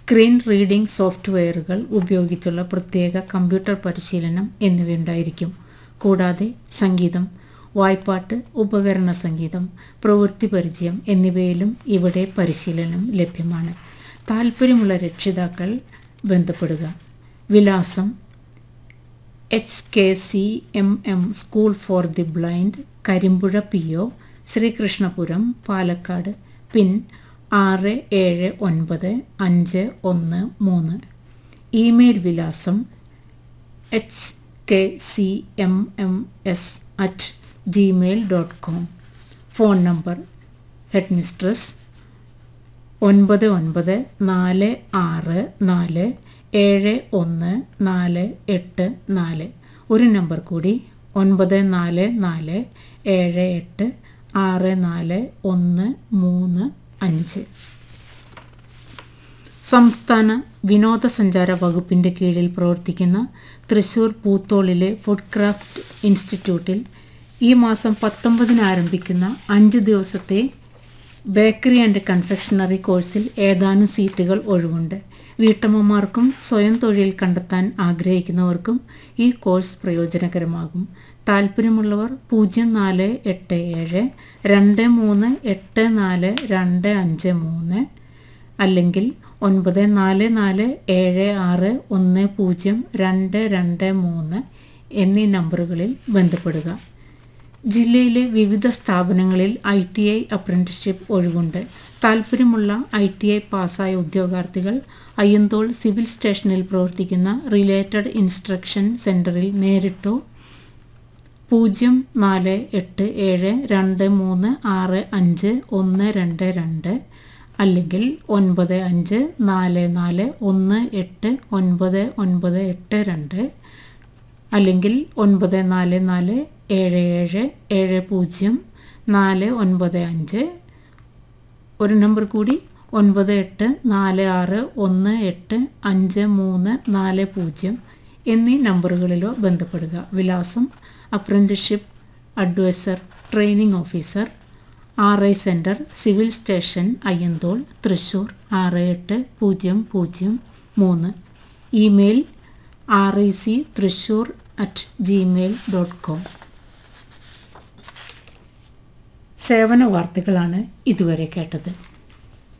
screen reading സോഫ്റ്റ്വെയറുകൾ ഉപയോഗിച്ചുള്ള പ്രത്യേക കമ്പ്യൂട്ടർ പരിശീലനം എന്നിവയുണ്ടായിരിക്കും കൂടാതെ സംഗീതം വായ്പാട്ട് ഉപകരണ സംഗീതം പ്രവൃത്തി പരിചയം എന്നിവയിലും ഇവിടെ പരിശീലനം ലഭ്യമാണ് താൽപ്പര്യമുള്ള രക്ഷിതാക്കൾ ബന്ധപ്പെടുക വിലാസം H K C M M school for the blind Karimpuzha P O Sreekrishnapuram Palakkad pin ആറ് ഏഴ് ഒൻപത് അഞ്ച് ഒന്ന് മൂന്ന് ഇമെയിൽ വിലാസം H K C M M S at Gmail dot com phone number headmistress ഒൻപത് ഒൻപത് നാല് ആറ് നാല് ഏഴ് ഒന്ന് നാല് എട്ട് നാല് ഒരു നമ്പർ കൂടി ഒൻപത് നാല് നാല് ഏഴ് എട്ട് ആറ് നാല് ഒന്ന് മൂന്ന് അഞ്ച് സംസ്ഥാന വിനോദസഞ്ചാര വകുപ്പിൻ്റെ കീഴിൽ പ്രവർത്തിക്കുന്ന തൃശൂർ പൂത്തോളിലെ ഫുഡ് ക്രാഫ്റ്റ് ഇൻസ്റ്റിറ്റ്യൂട്ടിൽ ഈ മാസം പത്തൊമ്പതിന് ആരംഭിക്കുന്ന അഞ്ച് ദിവസത്തെ ബേക്കറി ആൻഡ് കൺഫെക്ഷണറി കോഴ്സിൽ ഏതാനും സീറ്റുകൾ ഒഴിവുണ്ട് വീട്ടമ്മമാർക്കും സ്വയം തൊഴിൽ കണ്ടെത്താൻ ആഗ്രഹിക്കുന്നവർക്കും ഈ കോഴ്സ് പ്രയോജനകരമാകും താല്പര്യമുള്ളവർ പൂജ്യം നാല് എട്ട് ഏഴ് രണ്ട് മൂന്ന് എട്ട് നാല് രണ്ട് അഞ്ച് മൂന്ന് അല്ലെങ്കിൽ ഒൻപത് നാല് നാല് ഏഴ് ആറ് ഒന്ന് പൂജ്യം രണ്ട് രണ്ട് മൂന്ന് എന്നീ നമ്പറുകളിൽ ബന്ധപ്പെടുക ജില്ലയിലെ വിവിധ സ്ഥാപനങ്ങളിൽ ഐ ടി ഐ അപ്രന്റീസ്ഷിപ്പ് ഒഴിവുണ്ട് താല്പര്യമുള്ള ഐ ടി ഐ പാസ്സായ ഉദ്യോഗാർത്ഥികൾ അയ്യന്തോൾ സിവിൽ സ്റ്റേഷനിൽ പ്രവർത്തിക്കുന്ന റിലേറ്റഡ് ഇൻസ്ട്രക്ഷൻ സെൻറ്ററിൽ നേരിട്ടോ പൂജ്യം നാല് എട്ട് ഏഴ് രണ്ട് മൂന്ന് ആറ് അഞ്ച് ഒന്ന് രണ്ട് രണ്ട് അല്ലെങ്കിൽ ഒൻപത് അഞ്ച് നാല് നാല് ഒന്ന് എട്ട് ഒൻപത് ഒൻപത് എട്ട് രണ്ട് അല്ലെങ്കിൽ ഒൻപത് നാല് നാല് ഏഴ് ഏഴ് ഏഴ് പൂജ്യം നാല് ഒൻപത് അഞ്ച് ഒരു നമ്പർ കൂടി ഒൻപത് എട്ട് നാല് ആറ് ഒന്ന് എട്ട് അഞ്ച് മൂന്ന് നാല് പൂജ്യം എന്നീ നമ്പറുകളിലോ ബന്ധപ്പെടുക വിലാസം apprenticeship adviser training officer R I centre civil station Ayyanthole Thrissur ആറ് എട്ട് പൂജ്യം പൂജ്യം മൂന്ന് email R I C Thrissur at Gmail dot com സേവന വാർത്തകളാണ് ഇതുവരെ കേട്ടത്